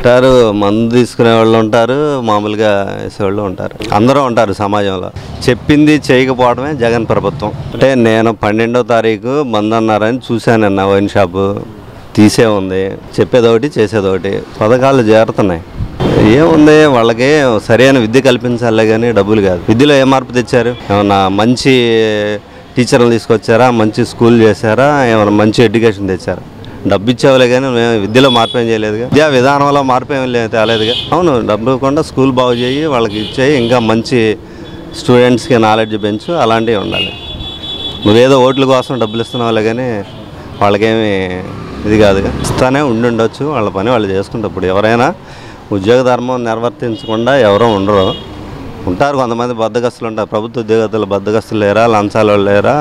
ఉంటారు మందు తీసుకునే వాళ్ళు ఉంటారు మామూలుగా వేసేవాళ్ళు ఉంటారు అందరూ ఉంటారు సమాజంలో చెప్పింది చేయకపోవడమే జగన్ ప్రభుత్వం అంటే నేను పన్నెండో తారీఖు మందు అన్నారని చూశానన్న వైన్ షాపు తీసే ఉంది చెప్పేది ఒకటి చేసేది ఒకటి పథకాలు చేరుతున్నాయి ఏముంది వాళ్ళకి సరైన విద్య కల్పించాలే కానీ డబ్బులు కాదు విద్యలో ఏ మార్పు తెచ్చారు ఏమన్నా మంచి టీచర్లు తీసుకొచ్చారా మంచి స్కూల్ చేశారా ఏమైనా మంచి ఎడ్యుకేషన్ తెచ్చారా డబ్బు ఇచ్చేవాళ్ళే కానీ మేము విద్యలో మార్పు ఏం చేయలేదుగా విద్యా విధానంలో మార్పు ఏం లే- తేలేదుగా అవును డబ్బు ఇవ్వకుండా స్కూల్ బాగు చేయి వాళ్ళకి ఇచ్చేయి ఇంకా మంచి స్టూడెంట్స్కి నాలెడ్జ్ పెంచు అలాంటివి ఉండాలి నువ్వేదో ఓట్ల కోసం డబ్బులు ఇస్తున్నావులే కానీ వాళ్ళకేమి ఇది కాదుగా ఇస్తానే ఉండి ఉండొచ్చు వాళ్ళ పని వాళ్ళు చేసుకుంటారు ఇప్పుడు ఎవరైనా ఉద్యోగ ధర్మం నిర్వర్తించకుండా ఎవరో ఉండరు ఉంటారు కొంతమంది బద్దగస్తులు ఉంటారు ప్రభుత్వ ఉద్యోగస్తులు బద్దగస్తులు లేరా లంచాలు వాళ్ళు లేరా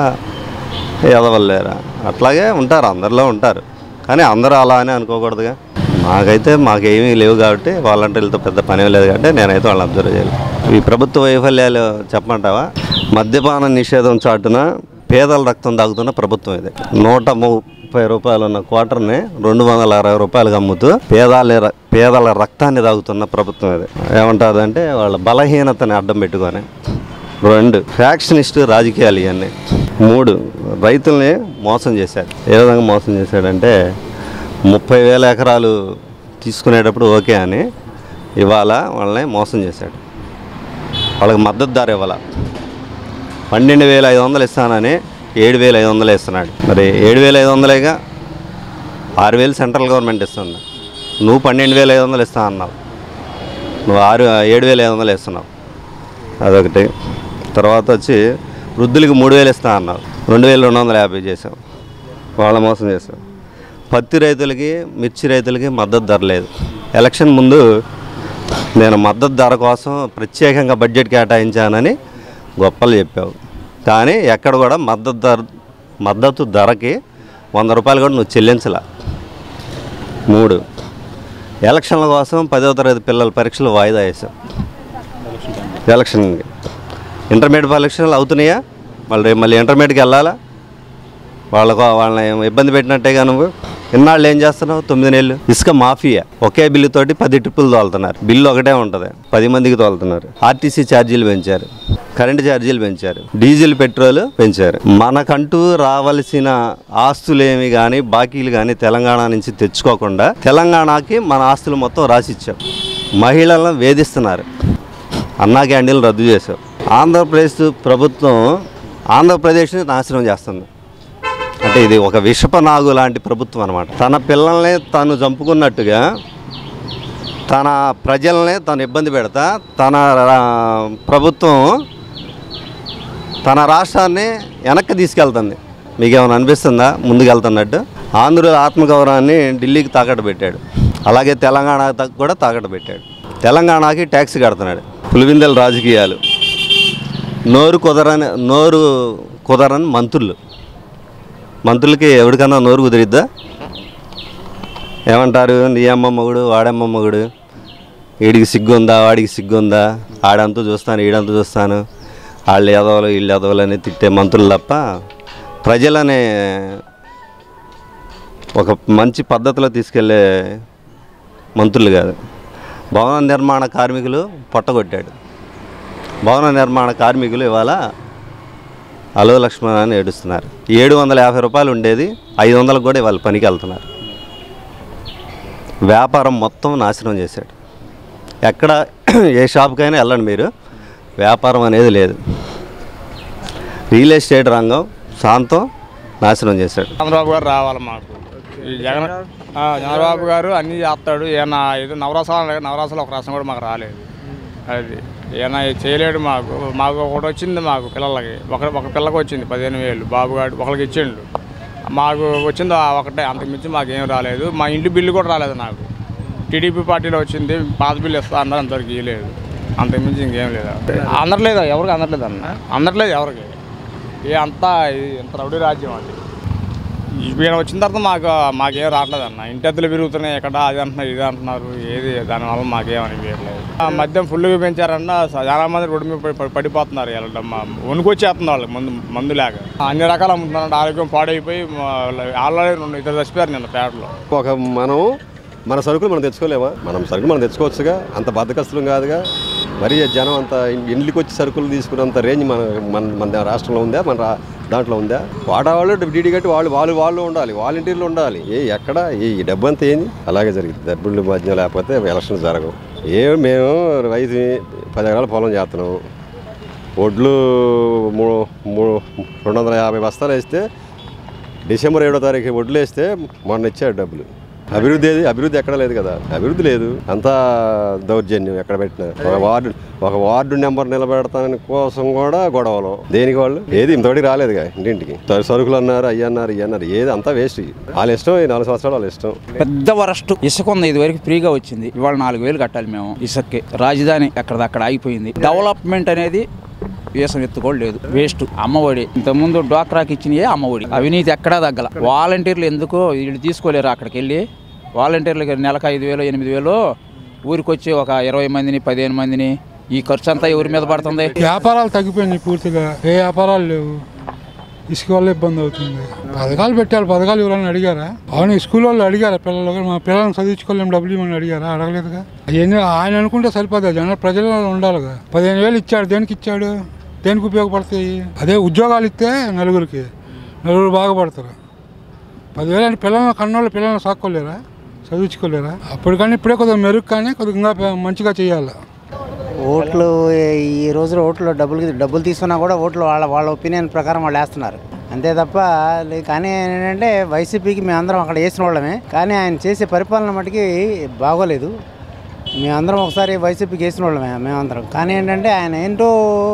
ఎదవలు లేరా అట్లాగే ఉంటారు అందరిలో ఉంటారు కానీ అందరూ అలా అని అనుకోకూడదుగా మాకైతే మాకేమీ లేవు కాబట్టి వాలంటీర్లతో పెద్ద పని లేదు కాబట్టి నేనైతే వాళ్ళని అబ్జర్వ్ చేయాలి ఈ ప్రభుత్వ వైఫల్యాలు చెప్పమంటావా మద్యపాన నిషేధం చాటున పేదల రక్తం తాగుతున్న ప్రభుత్వం ఇది నూట ముప్పై రూపాయలు ఉన్న క్వార్టర్ని రెండు వందల అరవై రూపాయలకు అమ్ముతూ పేదాల ర- పేదల రక్తాన్ని తాగుతున్న ప్రభుత్వం ఇది ఏమంటారంటే వాళ్ళ బలహీనతని అడ్డం పెట్టుకొని రెండు ఫ్యాక్షనిస్ట్ రాజకీయాలు ఇవన్నీ మూడు రైతుల్ని మోసం చేశాడు ఏ విధంగా మోసం చేశాడంటే ముప్పై వేల ఎకరాలు తీసుకునేటప్పుడు ఓకే అని ఇవాళ వాళ్ళని మోసం చేశాడు వాళ్ళకి మద్దతు ధర ఇవ్వాల పన్నెండు వేల ఐదు వందలు ఇస్తానని ఏడు వేల ఐదు వందలు ఇస్తున్నాడు మరి ఏడు వేల ఐదు వందలేగా ఆరు వేలు సెంట్రల్ గవర్నమెంట్ ఇస్తుంది నువ్వు పన్నెండు వేల ఐదు వందలు ఇస్తా అన్నావు నువ్వు ఆరు ఏడు వేల ఐదు వందలు ఇస్తున్నావు అదొకటి తర్వాత వచ్చి వృద్ధులకి మూడు వేలు ఇస్తా అన్నావు రెండు వేల రెండు వందల యాభై చేసావు వాళ్ళ మోసం చేసావు పత్తి రైతులకి మిర్చి రైతులకి మద్దతు ధర లేదు ఎలక్షన్ ముందు నేను మద్దతు ధర కోసం ప్రత్యేకంగా బడ్జెట్ కేటాయించానని గొప్పలు చెప్పావు కానీ ఎక్కడ కూడా మద్దతు ధర మద్దతు ధరకి వంద రూపాయలు కూడా నువ్వు చెల్లించలా మూడు ఎలక్షన్ల కోసం పదవ తరగతి పిల్లల పరీక్షలు వాయిదా వేసావు ఎలక్షన్కి ఇంటర్మీడియట్ పరీక్షలు అవుతున్నాయా మళ్ళీ రేపు మళ్ళీ ఇంటర్మీడియట్కి వెళ్ళాలా వాళ్ళకు వాళ్ళని ఏం ఇబ్బంది పెట్టినట్టేగా నువ్వు ఇన్నాళ్ళు ఏం చేస్తున్నావు తొమ్మిది నెలలు ఇసుక మాఫియా ఒకే బిల్లు తోటి పది ట్రిప్పులు తోలుతున్నారు బిల్లు ఒకటే ఉంటుంది పది మందికి తోలుతున్నారు ఆర్టీసీ ఛార్జీలు పెంచారు కరెంటు ఛార్జీలు పెంచారు డీజిల్ పెట్రోల్ పెంచారు మనకంటూ రావాల్సిన ఆస్తులేమి కానీ బాకీలు కానీ తెలంగాణ నుంచి తెచ్చుకోకుండా తెలంగాణకి మన ఆస్తులు మొత్తం రాసిచ్చాం మహిళలను వేధిస్తున్నారు అన్నా క్యాంటీన్లు రద్దు చేశారు ఆంధ్రప్రదేశ్ ప్రభుత్వం ఆంధ్రప్రదేశ్ని నాశనం చేస్తుంది అంటే ఇది ఒక విషప నాగు లాంటి ప్రభుత్వం అనమాట తన పిల్లల్ని తను చంపుకున్నట్టుగా తన ప్రజల్ని తను ఇబ్బంది పెడతా తన రా- ప్రభుత్వం తన రాష్ట్రాన్ని వెనక్కి తీసుకెళ్తుంది మీకు ఏమైనా అనిపిస్తుందా ముందుకెళ్తున్నట్టు ఆంధ్రుల ఆత్మగౌరవాన్ని ఢిల్లీకి తాకట్టు పెట్టాడు అలాగే తెలంగాణ త- కూడా తాకట్టు పెట్టాడు తెలంగాణకి ట్యాక్స్ కడుతున్నాడు పులివిందల రాజకీయాలు నోరు కుదరని నోరు కుదరని మంత్రులు మంత్రులకి ఎవరికన్నా నోరు కుదిరిద్దా ఏమంటారు నీ అమ్మ మొగుడు వాడమ్మ మొగుడు వీడికి సిగ్గు ఉందా వాడికి సిగ్గు ఉందా ఆడంతా చూస్తాను ఈడంతా చూస్తాను వాళ్ళు ఎదవలు వీళ్ళు ఎదవలు అని తిట్టే మంత్రులు తప్ప ప్రజలని ఒక మంచి పద్ధతిలో తీసుకెళ్లే మంత్రులు కాదు భవన నిర్మాణ కార్మికులు పొట్టగొట్టాడు భవన నిర్మాణ కార్మికులు ఇవాళ అలో లక్ష్మణ్ అని ఏడుస్తున్నారు ఏడు వందల యాభై రూపాయలు ఉండేది ఐదు వందలకు కూడా ఇవాళ పనికి వెళ్తున్నారు వ్యాపారం మొత్తం నాశనం చేశాడు ఎక్కడ ఏ షాప్కైనా వెళ్ళండి మీరు వ్యాపారం అనేది లేదు రియల్ ఎస్టేట్ రంగం శాంతం నాశనం చేశాడు చంద్రబాబు గారు రావాలి మాకు ఈ జగన్ ఆ, చంద్రబాబు గారు అన్నీ చేస్తాడు ఈయన ఏదో నవరసాలు నవరసాలు ఒక రసం కూడా మాకు రాలేదు అది ఈయన ఇది చేయలేడు మాకు మాకు ఒకటి వచ్చింది మాకు పిల్లలకి ఒక ఒక పిల్లకి వచ్చింది పదిహేను వేలు బాబు గారు ఒకరికి ఇచ్చిండు మాకు వచ్చింది ఆ ఒకటే అంతకుమించి మాకు ఏం రాలేదు మా ఇంటి బిల్లు కూడా రాలేదు నాకు టీడీపీ పార్టీలో వచ్చింది పాత బిల్లు ఇస్తా అన్నారు అంతవరకు ఇవ్వలేదు అంతకుమించి ఇంకేం లేదు అందట్లేదు ఎవరికి అందట్లేదు అన్న అందట్లేదు ఎవరికి ఏ అంతా ఇది ఎంత రౌడీ రాజ్యం అది ఈయన వచ్చిన తర్వాత మాకు మాకేం రావట్లేదు అన్న ఇంటి అద్దెలు పెరుగుతున్నాయి ఎక్కడ అది అంటున్నారు ఇది అంటున్నారు ఏది దానివల్ల మాకేం అనిపించట్లేదు ఆ మద్యం ఫుల్గా పెంచారన్న చాలా మంది రోడ్డు మీద పడి- పడి- పడిపోతున్నారు వెళ్ళడం వణుకొచ్చేస్తుంది వాళ్ళు మందు మందు లేక అన్ని రకాలు అమ్ముతున్నారు ఆరోగ్యం పాడైపోయి ఆల్రెడీ రెండు ఇద్దరు చచ్చిపోయారు నిన్న పేటలో ఒక మనం మన సరుకులు మనం తెచ్చుకోలేమా మనం సరుకులు మనం తెచ్చుకోవచ్చుగా అంత బద్దకస్తులం కాదుగా మరి జనం అంత ఇండ్లకి వచ్చి సరుకులు తీసుకున్నంత రేంజ్ మన మన మన రాష్ట్రంలో ఉందా మన రా- దాంట్లో ఉందా వాడవాళ్ళు డీడీ కట్టి వాళ్ళు వాళ్ళు వాళ్ళు ఉండాలి వాలంటీర్లు ఉండాలి ఏ ఎక్కడ ఈ ఈ డబ్బు అంతా ఏంది అలాగే జరిగింది డబ్బులు మధ్య లేకపోతే ఎలక్షన్ జరగవు ఏ మేము రైతు పది ఎకరాల పొలం చేస్తున్నాము వడ్లు మూడు మూడు రెండు వందల యాభై బస్తాలు వేస్తే డిసెంబర్ ఏడో తారీఖు వడ్లు వేస్తే మొన్న ఇచ్చాడు డబ్బులు అభివృద్ధి ఏది అభివృద్ధి ఎక్కడ లేదు కదా అభివృద్ధి లేదు అంతా దౌర్జన్యం ఎక్కడ పెట్టినా ఒక వార్డు ఒక వార్డు నెంబర్ నిలబెడతాని కోసం కూడా గొడవలు దేనికి వాళ్ళు ఏది ఇంతవరకు రాలేదుగా ఇంటింటికి సరు- సరుకులు అన్నారు అయ్యి అన్నారు ఇయ్యి అన్నారు ఏది అంతా వేస్ట్ వాళ్ళ ఇష్టం ఈ నాలుగు సంవత్సరాలు వాళ్ళ ఇష్టం పెద్ద వరస్ట్ ఇసుక ఉంది ఇది వరకు ఫ్రీగా వచ్చింది ఇవాళ నాలుగు వేలు కట్టాలి మేము ఇసుక్కి రాజధాని ఎక్కడదక్కడ ఆగిపోయింది డెవలప్మెంట్ అనేది వేసం ఎత్తుకోవడం లేదు వేస్ట్ అమ్మఒడి ఇంతకుముందు డ్వాక్రాకి ఇచ్చినయే అమ్మఒడి అవినీతి ఎక్కడా తగ్గల వాలంటీర్లు ఎందుకో వీళ్ళు తీసుకోలేరు అక్కడికి వెళ్ళి వాలంటీర్లకి నెలకు ఐదు వేలు ఎనిమిది వేలు ఊరికి వచ్చి ఒక ఇరవై మందిని పదిహేను మందిని ఈ ఖర్చు అంతా ఎవరి మీద పడుతుంది వ్యాపారాలు తగ్గిపోయినాయి పూర్తిగా ఏ వ్యాపారాలు లేవు ఇసుక వల్ల ఇబ్బంది అవుతుంది పథకాలు పెట్టారు పథకాలు ఎవరైనా అడిగారా అవును ఈ స్కూల్ వాళ్ళు అడిగారా పిల్లలు మా పిల్లల్ని చదివించుకోలేము డబ్బులు ఇవ్వమని అడిగారా అడగలేదుగా అవన్నీ ఆయన అనుకుంటే సరిపోతుంది జన ప్రజలు ఉండాలిగా పదిహేను వేలు ఇచ్చాడు దేనికి ఇచ్చాడు దేనికి ఉపయోగపడతాయి అదే ఉద్యోగాలు ఇస్తే నలుగురికి నలుగురు బాగుపడతారు పదివేలు అంటే పిల్లల్ని కన్నోళ్ళు పిల్లల్ని సాక్కోలేరా చదివించుకోలేరా అప్పుడు కానీ ఇప్పుడే కొద్దిగా మెరుగు కానీ కొద్దిగా ఇంకా పె- మంచిగా చేయాలి ఓట్లు ఈ రోజులో ఓట్లు డబ్బులు డబ్బులు తీసుకున్నా కూడా ఓట్లు వాళ్ళ వాళ్ళ ఒపీనియన్ ప్రకారం వాళ్ళు వేస్తున్నారు అంతే తప్ప లే- కానీ ఏంటంటే వైసీపీకి మేమందరం అక్కడ వేసిన వాళ్ళమే కానీ ఆయన చేసే పరిపాలన మటుకి బాగోలేదు మేమందరం ఒకసారి వైసీపీకి వేసిన వాళ్ళమే మేమందరం కానీ ఏంటంటే ఆయన ఏంటో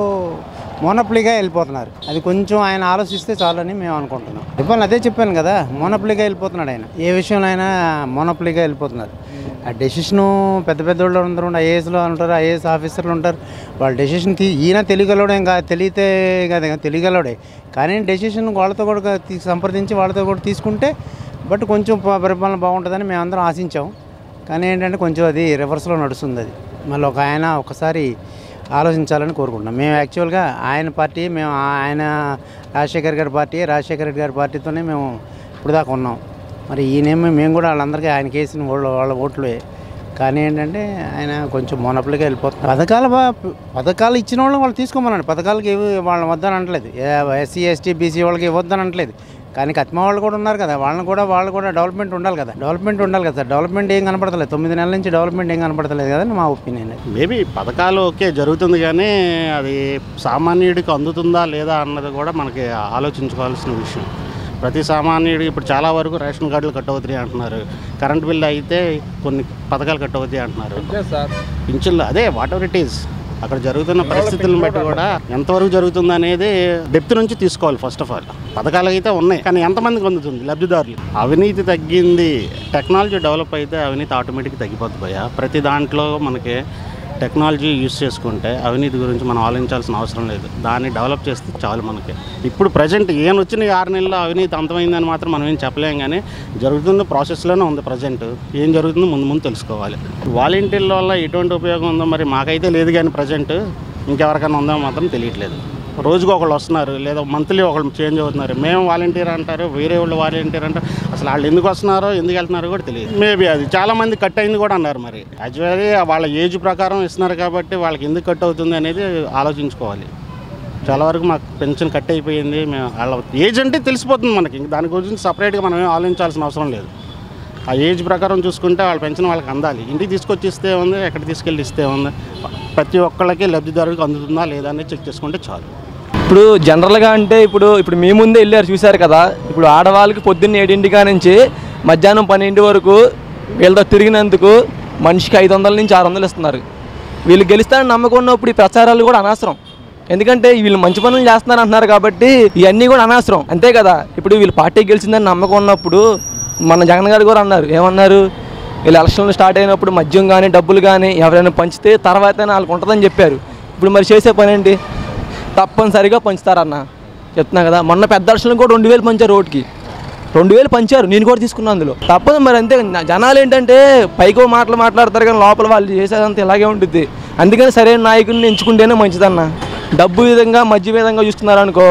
మోనప్లీగా వెళ్ళిపోతున్నారు అది కొంచెం ఆయన ఆలోచిస్తే చాలని మేము అనుకుంటున్నాం చెప్పాను అదే చెప్పాను కదా మోనప్లీగా వెళ్ళిపోతున్నాడు ఆయన ఏ విషయంలో అయినా మోనప్లీగా వెళ్ళిపోతున్నారు ఆ డెసిషను పెద్ద పెద్ద వాళ్ళు అందరూ ఐఏఎస్లో ఉంటారు ఐఏఎస్ ఆఫీసర్లు ఉంటారు వాళ్ళ డెసిషన్ తీ ఈయన తెలియగలడే ఇంకా తెలియతే కదా తెలియగలడే కానీ డెసిషన్ వాళ్ళతో కూడా తీ- సంప్రదించి వాళ్ళతో కూడా తీసుకుంటే బట్ కొంచెం ప- పరిపాలన బాగుంటుందని మేము అందరం ఆశించాం కానీ ఏంటంటే కొంచెం అది రివర్స్లో నడుస్తుంది అది మళ్ళీ ఒక ఆయన ఒకసారి ఆలోచించాలని కోరుకుంటున్నాం మేము యాక్చువల్గా ఆయన పార్టీ మేము ఆయన రాజశేఖర్ గారి పార్టీ రాజశేఖర రెడ్డి గారి పార్టీతోనే మేము ఇప్పుడు దాకా ఉన్నాం మరి ఈయనేమో మేము కూడా వాళ్ళందరికీ ఆయనకి వేసిన వాళ్ళు వాళ్ళ ఓట్లే కానీ ఏంటంటే ఆయన కొంచెం మొనపలిగా వెళ్ళిపోతున్నారు పథకాలు బా పథకాలు ఇచ్చిన వాళ్ళు వాళ్ళు తీసుకోమనండి పథకాలకి ఏవి వాళ్ళ వద్దని అనట్లేదు ఎస్సీ ఎస్టీ బీసీ వాళ్ళకి ఇవ్వద్దని అనట్లేదు కానీ కత్మా వాళ్ళు కూడా ఉన్నారు కదా వాళ్ళని కూడా వాళ్ళు కూడా డెవలప్మెంట్ ఉండాలి కదా డెవలప్మెంట్ ఉండాలి కదా సార్ డెవలప్మెంట్ ఏం కనపడతలేదు తొమ్మిది నెలల నుంచి డెవలప్మెంట్ ఏం కనపడతలేదు కదా మా ఒపీనియన్ మేబీ పథకాలు ఓకే జరుగుతుంది కానీ అది సామాన్యుడికి అందుతుందా లేదా అన్నది కూడా మనకి ఆలోచించుకోవాల్సిన విషయం ప్రతి సామాన్యుడికి ఇప్పుడు చాలా వరకు రేషన్ కార్డులు కట్ అవుతాయి అంటున్నారు కరెంట్ బిల్ అయితే కొన్ని పథకాలు కట్ అవుతాయి అంటున్నారు పింఛన్లు అదే వాట్ ఎవర్ ఇట్ ఈస్ అక్కడ జరుగుతున్న పరిస్థితులను బట్టి కూడా ఎంతవరకు జరుగుతుంది అనేది డెప్త్ నుంచి తీసుకోవాలి ఫస్ట్ ఆఫ్ ఆల్ పథకాలు అయితే ఉన్నాయి కానీ ఎంతమందికి అందుతుంది లబ్ధిదారులు అవినీతి తగ్గింది టెక్నాలజీ డెవలప్ అయితే అవినీతి ఆటోమేటిక్గా తగ్గిపోతుంది భయ ప్రతి దాంట్లో మనకి టెక్నాలజీ యూస్ చేసుకుంటే అవినీతి గురించి మనం ఆలోచించాల్సిన అవసరం లేదు దాన్ని డెవలప్ చేస్తే చాలు మనకి ఇప్పుడు ప్రజెంట్ ఏం వచ్చిన ఈ ఆరు నెలల్లో అవినీతి అంతమైందని మాత్రం మనం ఏం చెప్పలేం కానీ జరుగుతున్న ప్రాసెస్లోనే ఉంది ప్రజెంట్ ఏం జరుగుతుందో ముందు ముందు తెలుసుకోవాలి వాలంటీర్ల వల్ల ఎటువంటి ఉపయోగం ఉందో మరి మాకైతే లేదు కానీ ప్రజెంట్ ఇంకెవరికైనా ఉందో మాత్రం తెలియట్లేదు రోజుకు ఒకళ్ళు వస్తున్నారు లేదా మంత్లీ ఒకళ్ళు చేంజ్ అవుతున్నారు మేము వాలంటీర్ అంటారు వేరే వాళ్ళు వాలంటీర్ అంటారు అసలు వాళ్ళు ఎందుకు వస్తున్నారో ఎందుకు వెళ్తున్నారో కూడా తెలియదు మేబీ అది చాలా మంది కట్ అయింది కూడా అన్నారు మరి యాక్చువల్లీ వాళ్ళ ఏజ్ ప్రకారం ఇస్తున్నారు కాబట్టి వాళ్ళకి ఎందుకు కట్ అవుతుంది అనేది ఆలోచించుకోవాలి చాలా వరకు మాకు పెన్షన్ కట్ అయిపోయింది మేము వాళ్ళ ఏజ్ అంటే తెలిసిపోతుంది మనకి ఇంక దాని గురించి సపరేట్గా మనం ఏం ఆలోచించాల్సిన అవసరం లేదు ఆ ఏజ్ ప్రకారం చూసుకుంటే వాళ్ళ పెన్షన్ వాళ్ళకి అందాలి ఇంటికి తీసుకొచ్చి ఇస్తే ఉంది ఎక్కడ తీసుకెళ్ళి ఇస్తే ఉంది ప్రతి ఒక్కళ్ళకి లబ్ధిదారులకు అందుతుందా లేదా అనేది చెక్ చేసుకుంటే చాలు ఇప్పుడు జనరల్గా అంటే ఇప్పుడు ఇప్పుడు మీ ముందే వెళ్ళారు చూశారు కదా ఇప్పుడు ఆడవాళ్ళకి పొద్దున్న ఏడింటికా నుంచి మధ్యాహ్నం పన్నెండు వరకు వీళ్ళతో తిరిగినందుకు మనిషికి ఐదు వందల నుంచి ఆరు వందలు ఇస్తున్నారు వీళ్ళు గెలుస్తారని నమ్మకం ఉన్నప్పుడు ఈ ప్రచారాలు కూడా అనవసరం ఎందుకంటే వీళ్ళు మంచి పనులు చేస్తున్నారు అంటున్నారు కాబట్టి ఇవన్నీ కూడా అనవసరం అంతే కదా ఇప్పుడు వీళ్ళు పార్టీ గెలిచిందని నమ్మకం ఉన్నప్పుడు మన జగన్ గారు కూడా అన్నారు ఏమన్నారు వీళ్ళు ఎలక్షన్లు స్టార్ట్ అయినప్పుడు మద్యం కానీ డబ్బులు కానీ ఎవరైనా పంచితే తర్వాత వాళ్ళకి ఉంటుందని చెప్పారు ఇప్పుడు మరి చేసే పని ఏంటి తప్పనిసరిగా పంచుతారన్న చెప్తున్నా కదా మొన్న పెద్ద దర్శనం కూడా రెండు వేలు పంచారు రోడ్కి రెండు వేలు పంచారు నేను కూడా తీసుకున్నాను అందులో తప్పదు మరి అంతే నా- జనాలు ఏంటంటే పైకో మాటలు మాట్లాడతారు కానీ లోపల వాళ్ళు చేసేదంతా ఇలాగే ఉంటుంది అందుకని సరైన నాయకుడిని ఎంచుకుంటేనే మంచిదన్న డబ్బు విధంగా మధ్య విధంగా చూస్తున్నారు అనుకో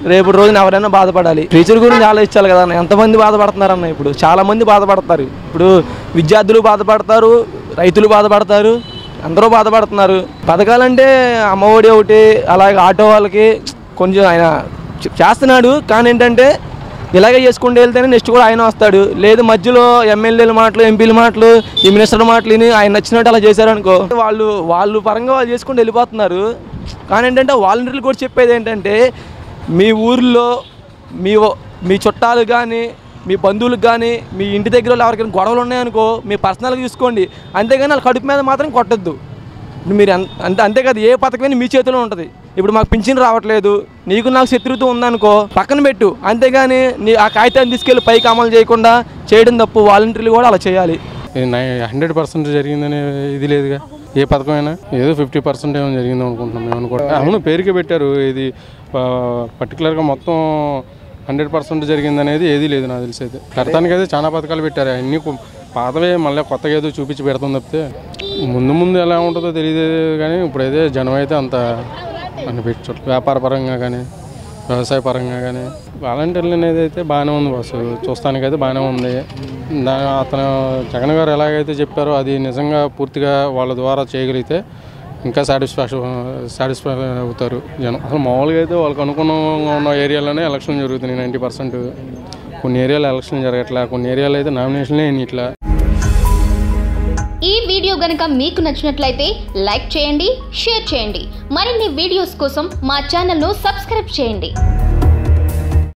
రేపు రోజున ఎవరైనా బాధపడాలి టీచర్ గురించి ఆలోచించాలి కదా అన్న ఎంతమంది బాధపడుతున్నారన్న ఇప్పుడు చాలా మంది బాధపడతారు ఇప్పుడు విద్యార్థులు బాధపడతారు రైతులు బాధపడతారు అందరూ బాధపడుతున్నారు పథకాలంటే అమ్మఒడి ఒకటి అలాగే ఆటో వాళ్ళకి కొంచెం ఆయన చే- చేస్తున్నాడు కానీ ఏంటంటే ఇలాగే చేసుకుంటూ వెళ్తేనే నెక్స్ట్ కూడా ఆయన వస్తాడు లేదు మధ్యలో ఎమ్మెల్యేల మాటలు ఎంపీల మాటలు ఈ మినిస్టర్ మాటలు విని ఆయన నచ్చినట్టు అలా చేశారనుకో వాళ్ళు వాళ్ళు పరంగా వాళ్ళు చేసుకుంటూ వెళ్ళిపోతున్నారు కానీ ఏంటంటే వాలంటీర్లు కూడా చెప్పేది ఏంటంటే మీ ఊర్లో మీ ఓ- మీ చుట్టాలు కానీ మీ బంధువులకు కానీ మీ ఇంటి దగ్గర వాళ్ళు ఎవరికైనా గొడవలు ఉన్నాయనుకో మీ పర్సనల్గా చూసుకోండి అంతేగాని వాళ్ళ కడుపు మీద మాత్రం కొట్టద్దు ఇప్పుడు మీరు అన్- అంతే అంతే కదా ఏ పథకమైనా మీ చేతిలో ఉంటుంది ఇప్పుడు మాకు పింఛన్ రావట్లేదు నీకు నాకు శత్రుత్వం ఉందనుకో పక్కన పెట్టు అంతేగాని నీ ఆ కాగితాన్ని తీసుకెళ్ళి పైకి అమలు చేయకుండా చేయడం తప్పు వాలంటీర్లు కూడా అలా చేయాలి హండ్రెడ్ పర్సెంట్ జరిగిందనే ఇది లేదుగా ఏ పథకమైనా ఏదో ఫిఫ్టీ పర్సెంట్ ఏమో జరిగింది అనుకుంటున్నాం మేము అనుకుంటాం అవును పేరుకే పెట్టారు ఇది పర్టికులర్గా మొత్తం హండ్రెడ్ పర్సెంట్ జరిగింది అనేది ఏదీ లేదు నాకు తెలిసి అయితే కడతానికి అయితే చాలా పథకాలు పెట్టారు అన్నీ కొ- పాతవే మళ్ళీ కొత్తగా ఏదో చూపించి పెడతాం తప్పితే ముందు ముందు ఎలా ఉంటుందో తెలియదు కానీ ఇప్పుడైతే జనం అయితే అంత అనిపించరు వ్యాపార పరంగా కానీ వ్యవసాయ పరంగా కానీ వాలంటీర్లు అనేది అయితే బాగానే ఉంది బస్సు చూస్తానికైతే బాగానే ఉంది దా అతను జగన్ గారు ఎలాగైతే చెప్పారో అది నిజంగా పూర్తిగా వాళ్ళ ద్వారా చేయగలిగితే ఇంకా సాటిస్ఫాక్షన్ సాటిస్ఫై అవుతారు జనం అసలు మామూలుగా అయితే వాళ్ళకి అనుగుణంగా ఉన్న ఏరియాలోనే ఎలక్షన్ జరుగుతున్నాయి నైంటీ పర్సెంట్ కొన్ని ఏరియాలో ఎలక్షన్ జరగట్లా కొన్ని ఏరియాలో అయితే నామినేషన్లే ఇట్లా ఈ వీడియో గనుక మీకు నచ్చినట్లయితే లైక్ చేయండి షేర్ చేయండి మరిన్ని వీడియోస్ కోసం మా ఛానల్ను సబ్స్క్రైబ్ చేయండి